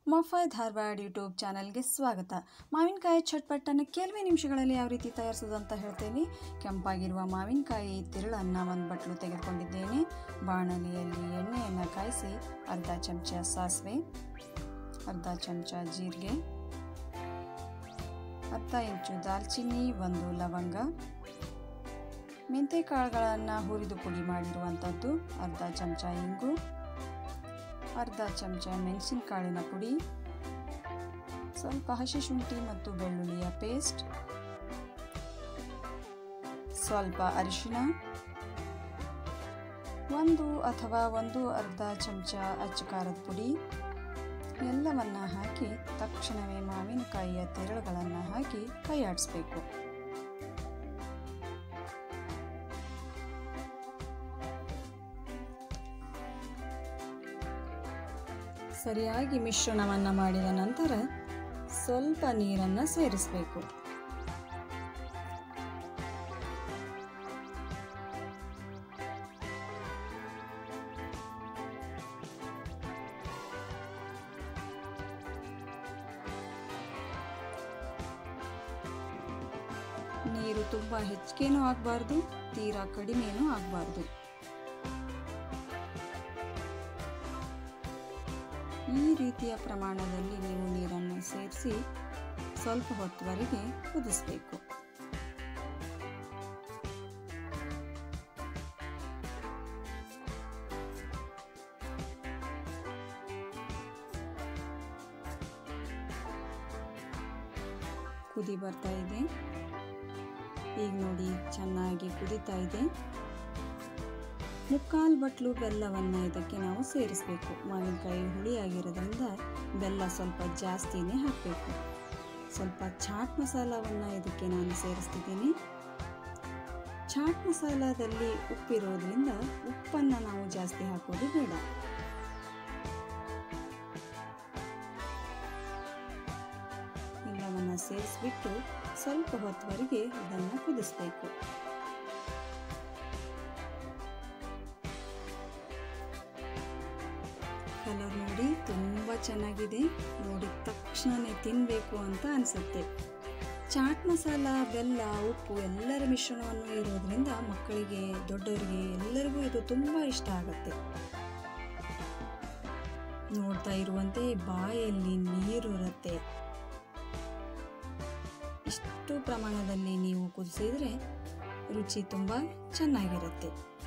ಮೊಫೈ Dharwad YouTube ಚಾನಲ್ಗೆ ಸ್ವಾಗತ ಮಾವಿನಕಾಯಿ ಚಟ್ಪಟ್ಟನ್ನು ಕೆಲವೇ ನಿಮಿಷಗಳಲ್ಲಿ ಯಾವ ರೀತಿ ತಯಾರಿಸೋದು ಅಂತ ಹೇಳ್ತೇನೆ ಕೆಂಪಾಗಿರುವ ಮಾವಿನಕಾಯಿ ತಿರುಳನ್ನು ಒಂದು ಬಟ್ಲು ತೆಗೆದುಕೊಂಡಿದ್ದೇನೆ ಬಾಣಲೆಯಲ್ಲಿ ಎಣ್ಣೆಯನ್ನು ಕಾಯಿಸಿ ಅರ್ಧ ಚಮಚ ಸಾಸಿವೆ ಅರ್ಧ ಚಮಚ ಜೀರಿಗೆ ಅರ್ಧ ಇಂಚು ದಾಲ್ಚಿನ್ನಿ ಒಂದು ಲವಂಗ ಮೆಂತೆ ಕಾಳುಗಳನ್ನು ಹುರಿದು ಪುಡಿ ಮಾಡಿರುವಂಥದ್ದು ಅರ್ಧ ಚಮಚ ಇಂಗು ಅರ್ಧ ಚಮಚ ಮೆಣಸಿನಕಾಳಿನ ಪುಡಿ ಸ್ವಲ್ಪ ಹಸಿ ಶುಂಠಿ ಮತ್ತು ಬೆಳ್ಳುಳ್ಳಿಯ ಪೇಸ್ಟ್ ಸ್ವಲ್ಪ ಅರಿಶಿಣ ಒಂದು ಅಥವಾ ಒಂದು ಅರ್ಧ ಚಮಚ ಅಚ್ಚ ಖಾರದ ಪುಡಿ ಎಲ್ಲವನ್ನ ಹಾಕಿ ತಕ್ಷಣವೇ ಮಾವಿನಕಾಯಿಯ ತಿರುಳುಗಳನ್ನು ಹಾಕಿ ಕೈ ಆಡಿಸ್ಬೇಕು ಸರಿಯಾಗಿ ಮಿಶ್ರಣವನ್ನು ಮಾಡಿದ ನಂತರ ಸ್ವಲ್ಪ ನೀರನ್ನು ಸೇರಿಸಬೇಕು ನೀರು ತುಂಬ ಹೆಚ್ಚಿಗೆನೂ ಆಗಬಾರ್ದು ತೀರಾ ಕಡಿಮೆನೂ ಆಗಬಾರ್ದು ಈ ರೀತಿಯ ಪ್ರಮಾಣದಲ್ಲಿ ನೀವು ನೀರನ್ನು ಸೇರಿಸಿ ಸ್ವಲ್ಪ ಹೊತ್ತುವರೆಗೆ ಕುದಿಸಬೇಕು ಕುದಿ ಬರ್ತಾ ಇದೆ ಈಗ ನೋಡಿ ಚೆನ್ನಾಗಿ ಕುದೀತಾ ಇದೆ ಮುಕ್ಕಾಲು ಬಟ್ಲು ಬೆಲ್ಲವನ್ನು ಇದಕ್ಕೆ ನಾವು ಸೇರಿಸಬೇಕು ಮಾವಿನಕಾಯಿ ಹುಳಿಯಾಗಿರೋದ್ರಿಂದ ಬೆಲ್ಲ ಸ್ವಲ್ಪ ಜಾಸ್ತಿನೇ ಹಾಕಬೇಕು ಸ್ವಲ್ಪ ಚಾಟ್ ಮಸಾಲವನ್ನು ಇದಕ್ಕೆ ನಾನು ಸೇರಿಸ್ತಿದ್ದೀನಿ ಚಾಟ್ ಮಸಾಲದಲ್ಲಿ ಉಪ್ಪಿರೋದ್ರಿಂದ ಉಪ್ಪನ್ನು ನಾವು ಜಾಸ್ತಿ ಹಾಕೋದು ಬೇಡ ಎಲ್ಲವನ್ನು ಸೇರಿಸ್ಬಿಟ್ಟು ಸ್ವಲ್ಪ ಹೊತ್ತುವರೆಗೆ ಇದನ್ನು ಕುದಿಸ್ಬೇಕು ಕಲರ್ ನೋಡಿ ತುಂಬ ಚೆನ್ನಾಗಿದೆ ನೋಡಿದ ತಕ್ಷಣನೇ ತಿನ್ನಬೇಕು ಅಂತ ಅನಿಸುತ್ತೆ ಚಾಟ್ ಮಸಾಲ ಬೆಲ್ಲ ಉಪ್ಪು ಎಲ್ಲರ ಮಿಶ್ರಣವನ್ನು ಇರೋದ್ರಿಂದ ಮಕ್ಕಳಿಗೆ ದೊಡ್ಡವರಿಗೆ ಎಲ್ಲರಿಗೂ ಇದು ತುಂಬ ಇಷ್ಟ ಆಗುತ್ತೆ ನೋಡ್ತಾ ಇರುವಂತೆ ಬಾಯಲ್ಲಿ ನೀರಿರುತ್ತೆ ಇಷ್ಟು ಪ್ರಮಾಣದಲ್ಲಿ ನೀವು ಕುದಿಸಿದ್ರೆ ರುಚಿ ತುಂಬ ಚೆನ್ನಾಗಿರುತ್ತೆ